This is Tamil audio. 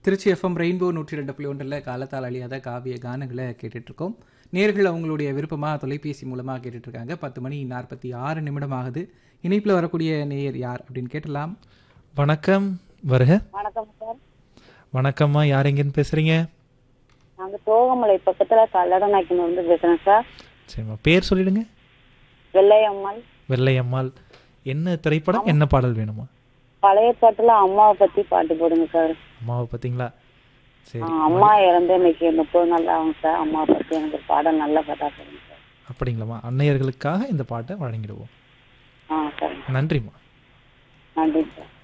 திருச்சி எஃப்எம் ரெயின்போ நூற்றி ரெண்டு புள்ளி ஒன்றில் காலத்தால் அழியாத காவிய கானங்களை கேட்டுட்டு இருக்கோம் நேர்கள் அவங்களுடைய விருப்பமாக தொலைபேசி மூலமாக கேட்டுட்டு இருக்காங்க பத்து மணி நாற்பத்தி ஆறு நிமிடம் ஆகுது இணைப்பில் வரக்கூடிய நேயர் யார் அப்படின்னு கேட்டலாம் வணக்கம் வருக வணக்கம் சார் வணக்கம்மா யார் எங்கேருந்து பேசுறீங்க நாங்க தோகமலை பக்கத்துல கல்லடநாய்க்கு வந்து பேசுறேன் சார் சரிம்மா பேர் சொல்லிடுங்க வெள்ளையம்மாள் வெள்ளையம்மாள் என்ன திரைப்படம் என்ன பாடல் வேணுமா பழைய பாட்டுல அம்மாவை பத்தி பாட்டு போடுங்க சார் அம்மாவை பார்த்தீங்களா ஆ, சரி அம்மா இறந்து இன்னைக்கு முப்பது நாள் ஆகும் சார் அம்மாவை பத்தி எனக்கு பாடம் நல்ல பாட்டா சொல்லுங்க சார் அப்படிங்களாம்மா அன்னையர்களுக்காக இந்த பாட்டை வழங்கிடுவோம் ஆ சரி நன்றிம்மா நன்றி சார்